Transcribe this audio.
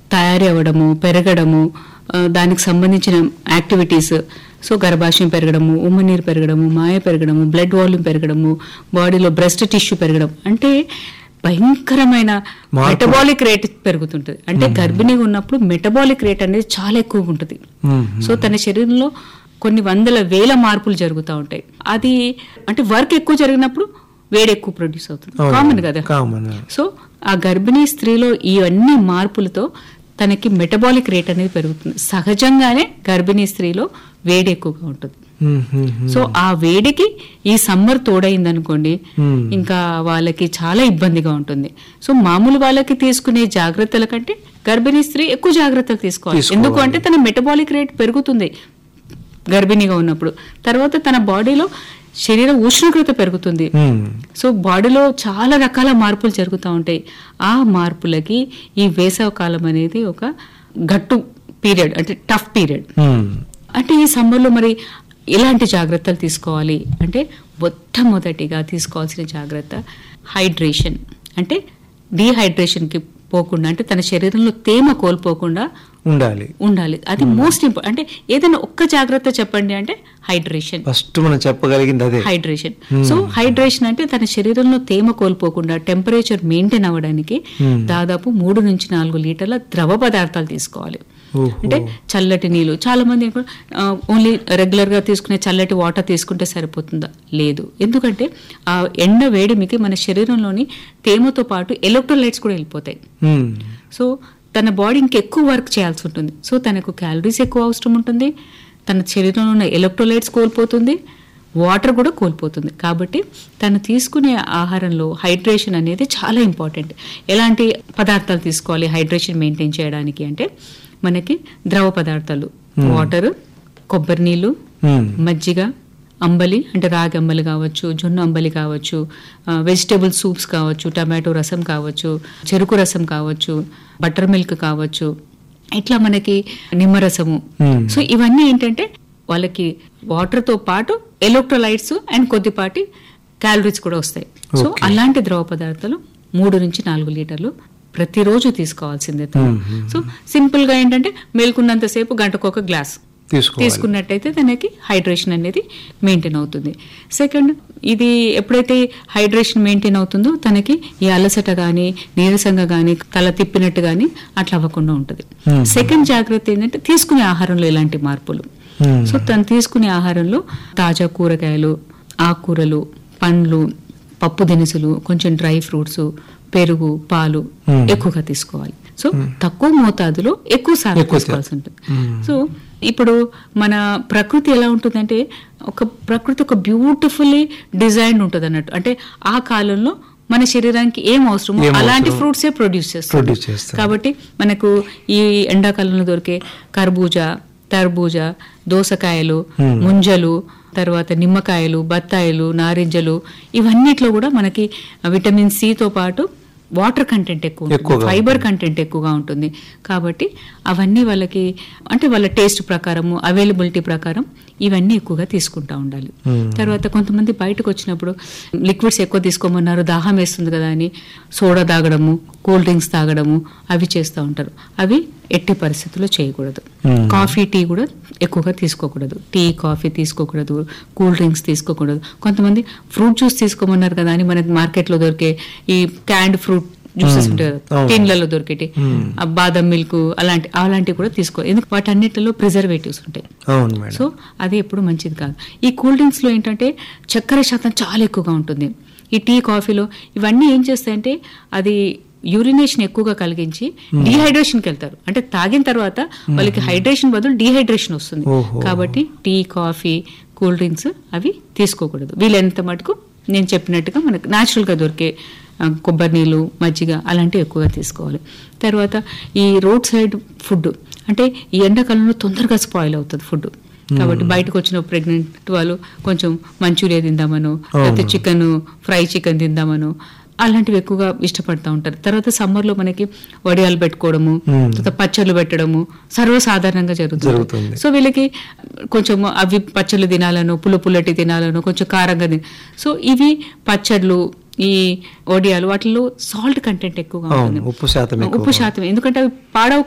తయారీ అవ్వడము పెరగడము ఆ, దానికి సంబంధించిన యాక్టివిటీస్ సో గర్భాశయం పెరగడము ఉమ్మనీరు పెరగడము మాయ పెరగడము బ్లడ్ వాల్యూమ్ పెరగడము బాడీలో బ్రెస్ట్ టిష్యూ పెరగడం అంటే భయంకరమైన మెటబాలిక్ రేట్ పెరుగుతుంటుంది అంటే గర్భిణీగా ఉన్నప్పుడు మెటబాలిక్ రేట్ అనేది చాలా ఎక్కువ ఉంటుంది మ్మ్. సో తన శరీరంలో కొన్ని వందల వేల మార్పులు జరుగుతూ ఉంటాయి అది అంటే వర్క్ ఎక్కువ జరిగినప్పుడు వేడి ఎక్కువ ప్రొడ్యూస్ అవుతుంది అవును. కామన్ కదా కామన్ సో ఆ గర్భిణీ స్త్రీలో ఇవన్నీ మార్పులతో తనకి మెటబాలిక్ రేట్ అనేది పెరుగుతుంది సహజంగానే గర్భిణీ స్త్రీలో వేడి ఎక్కువగా ఉంటుంది మ్మ్, మ్మ్, మ్మ్. సో ఆ వేడికి ఈ సమ్మర్ తోడైంది అనుకోండి Hmm. ఇంకా వాళ్ళకి చాలా ఇబ్బందిగా ఉంటుంది సో మామూలు వాళ్ళకి తీసుకునే జాగ్రత్తల కంటే గర్భిణీ స్త్రీ ఎక్కువ జాగ్రత్తలు తీసుకోవాలి తీసుకోవాలి. ఎందుకు అంటే తన మెటబాలిక్ రేట్ పెరుగుతుంది గర్భిణీగా ఉన్నప్పుడు తర్వాత తన బాడీలో శరీర ఉష్ణోగ్రత పెరుగుతుంది మ్మ్. సో బాడీలో చాలా రకాల మార్పులు జరుగుతూ ఉంటాయి ఆ మార్పులకి ఈ వేసవ కాలం అనేది ఒక గట్టు పీరియడ్ అంటే టఫ్ పీరియడ్ మ్మ్. అంటే ఈ సమ్మర్లో మరి ఎలాంటి జాగ్రత్తలు తీసుకోవాలి అంటే మొట్టమొదటిగా తీసుకోవాల్సిన జాగ్రత్త హైడ్రేషన్ అంటే డీహైడ్రేషన్కి పోకుండా అంటే తన శరీరంలో తేమ కోల్పోకుండా ఉండాలి ఉండాలి అది మోస్ట్ ఇంపార్టెంట్ అంటే ఏదైనా ఒక్క జాగ్రత్త చెప్పండి అంటే హైడ్రేషన్ ఫస్ట్ మనం చెప్పగలిగింది అదే హైడ్రేషన్ సో హైడ్రేషన్ అంటే తన శరీరంలో తేమ కోల్పోకుండా టెంపరేచర్ మెయింటైన్ అవ్వడానికి దాదాపు మూడు నుంచి నాలుగు లీటర్ల ద్రవ పదార్థాలు తీసుకోవాలి ఓహో. అంటే చల్లటి నీళ్ళు చాలా మంది ఓన్లీ రెగ్యులర్ గా తీసుకునే చల్లటి వాటర్ తీసుకుంటే సరిపోతుందా లేదు ఎందుకంటే ఆ ఎండ వేడిమికి మన శరీరంలోని తేమతో పాటు ఎలక్ట్రోలైట్స్ కూడా వెళ్ళిపోతాయి మ్మ్. సో తన బాడీ ఇంకెక్కువ వర్క్ చేయాల్సి ఉంటుంది సో తనకు క్యాలరీస్ ఎక్కువ అవసరం ఉంటుంది తన శరీరంలో ఉన్న ఎలక్ట్రోలైట్స్ కోల్పోతుంది వాటర్ కూడా కోల్పోతుంది కాబట్టి తను తీసుకునే ఆహారంలో హైడ్రేషన్ అనేది చాలా ఇంపార్టెంట్ ఎలాంటి పదార్థాలు తీసుకోవాలి హైడ్రేషన్ మెయింటైన్ చేయడానికి అంటే మనకి ద్రవ పదార్థాలు వాటర్ కొబ్బరి నీళ్ళు మ్మ్. మజ్జిగ అంబలి అంటే రాగి అంబలి కావచ్చు జొన్న అంబలి కావచ్చు వెజిటేబుల్ సూప్స్ కావచ్చు టమాటో రసం కావచ్చు చెరుకు రసం కావచ్చు బటర్ మిల్క్ కావచ్చు ఇట్లా మనకి నిమ్మరసము Hmm. సో ఇవన్నీ ఏంటంటే వాళ్ళకి వాటర్ తో పాటు ఎలక్ట్రోలైట్స్ అండ్ కొద్దిపాటి క్యాలరీస్ కూడా వస్తాయి సో Okay. అలాంటి ద్రవ పదార్థాలు మూడు నుంచి నాలుగు లీటర్లు ప్రతిరోజు తీసుకోవాల్సిందే తను. సో సింపుల్ గా ఏంటంటే మేల్కున్నంతసేపు గంటకు ఒక గ్లాస్ తీసుకోవాలి తీసుకున్నట్టయితే తనకి హైడ్రేషన్ అనేది మెయింటైన్ అవుతుంది సెకండ్ ఇది ఎప్పుడైతే హైడ్రేషన్ మెయింటైన్ అవుతుందో తనకి ఈ అలసట కానీ నీరసంగా కానీ తల తిప్పినట్టు కానీ అట్లా అవ్వకుండా ఉంటుంది Hmm. సెకండ్ జాగ్రత్త ఏంటంటే తీసుకునే ఆహారంలో ఎలాంటి మార్పులు మ్మ్. సో తను తీసుకునే ఆహారంలో తాజా కూరగాయలు ఆకుకూరలు పండ్లు పప్పు దినుసులు కొంచెం డ్రై ఫ్రూట్స్ పెరుగు పాలు Hmm. ఎక్కువగా తీసుకోవాలి సో తక్కువ మోతాదులో ఎక్కువ సార్లు ఎక్కువ తీసుకోవాల్సి ఉంటుంది Hmm. సో ఇప్పుడు మన ప్రకృతి ఎలా ఉంటుందంటే ఒక ప్రకృతి ఒక బ్యూటిఫుల్లీ డిజైన్ ఉంటుంది అన్నట్టు అంటే ఆ కాలంలో మన శరీరానికి ఏం అవసరమో ఏం అలాంటి అవసరం? ఫ్రూట్సే ప్రొడ్యూస్ చేస్తుంది ప్రొడ్యూస్ చేస్తాం కాబట్టి మనకు ఈ ఎండాకాలంలో దొరికే కర్బూజా తర్బూజా దోసకాయలు Hmm. ముంజలు తర్వాత నిమ్మకాయలు బత్తాయిలు నారింజలు ఇవన్నిట్లో కూడా మనకి విటమిన్ సితో పాటు వాటర్ కంటెంట్ ఎక్కువ ఉంటుంది. ఎక్కువగా ఫైబర్ కంటెంట్ ఎక్కువగా ఉంటుంది కాబట్టి అవన్నీ వాళ్ళకి అంటే వాళ్ళ టేస్ట్ ప్రకారము అవైలబిలిటీ ప్రకారం ఇవన్నీ ఎక్కువగా తీసుకుంటా ఉండాలి Hmm. తర్వాత కొంతమంది బయటకు వచ్చినప్పుడు లిక్విడ్స్ ఎక్కువ తీసుకోమన్నారు దాహం వేస్తుంది కదా అని సోడా తాగడము కూల్ డ్రింక్స్ తాగడము అవి చేస్తూ ఉంటారు అవి ఎట్టి పరిస్థితుల్లో చేయకూడదు Hmm. కాఫీ టీ కూడా ఎక్కువగా తీసుకోకూడదు టీ కాఫీ తీసుకోకూడదు కూల్ డ్రింక్స్ తీసుకోకూడదు కొంతమంది ఫ్రూట్ జ్యూస్ తీసుకోమన్నారు కదా అని మనకి మార్కెట్లో దొరికే ఈ క్యాండ్ ఫ్రూట్ జ్యూసెస్ ఉంటాయి కదా అవును. టిన్లలో దొరికేటి Hmm. ఆ బాదం మిల్క్ అలాంటి అలాంటివి కూడా తీసుకో ఎందుకు వాటన్నిటిలో ప్రిజర్వేటివ్స్ ఉంటాయి అవును మేడం సో అది ఎప్పుడు మంచిది కాదు ఈ కూల్ డ్రింక్స్ లో ఏంటంటే చక్కెర శాతం చాలా ఎక్కువగా ఉంటుంది ఈ టీ కాఫీలో ఇవన్నీ ఏం చేస్తాయంటే అది యూరినేషన్ ఎక్కువగా కలిగించి డీహైడ్రేషన్కి వెళ్తారు అంటే తాగిన తర్వాత వాళ్ళకి హైడ్రేషన్ బదులు డీహైడ్రేషన్ వస్తుంది ఓహో. కాబట్టి టీ కాఫీ కూల్ డ్రింక్స్ అవి తీసుకోకూడదు వీలైనంత మటుకు నేను చెప్పినట్టుగా మనకు natural గా దొరికే ఆ, కొబ్బరి నీళ్ళు మజ్జిగ అలాంటివి ఎక్కువగా తీసుకోవాలి తర్వాత ఈ రోడ్ సైడ్ ఫుడ్ అంటే ఈ ఎండాకాలంలో తొందరగా స్పాయిల్ అవుతుంది ఫుడ్ కాబట్టి బయటకు వచ్చిన ప్రెగ్నెంట్ వాళ్ళు కొంచెం మంచూరియా తిందామను లేకపోతే చికెన్ ఫ్రై చికెన్ తిందామను అలాంటివి ఎక్కువగా ఇష్టపడతా ఉంటారు తర్వాత summer లో మనకి వడియాలు పెట్టుకోవడము Hmm. తర్వాత పచ్చళ్ళు పెట్టడము సర్వసాధారణంగా జరుగుతుంది జరుగుతుంది. సో వీళ్ళకి కొంచెం అవి పచ్చళ్ళు తినాలను పుల్ల పుల్లటి తినాలను కొంచెం కారంగా తిన సో ఇవి పచ్చళ్ళు ఈ వడియాలు వాటిలో సాల్ట్ కంటెంట్ ఎక్కువగా అవును ఉంటుంది ఉప్పు శాతం ఎక్కువ ఉప్పు శాతం ఎందుకంటే అవి పాడవ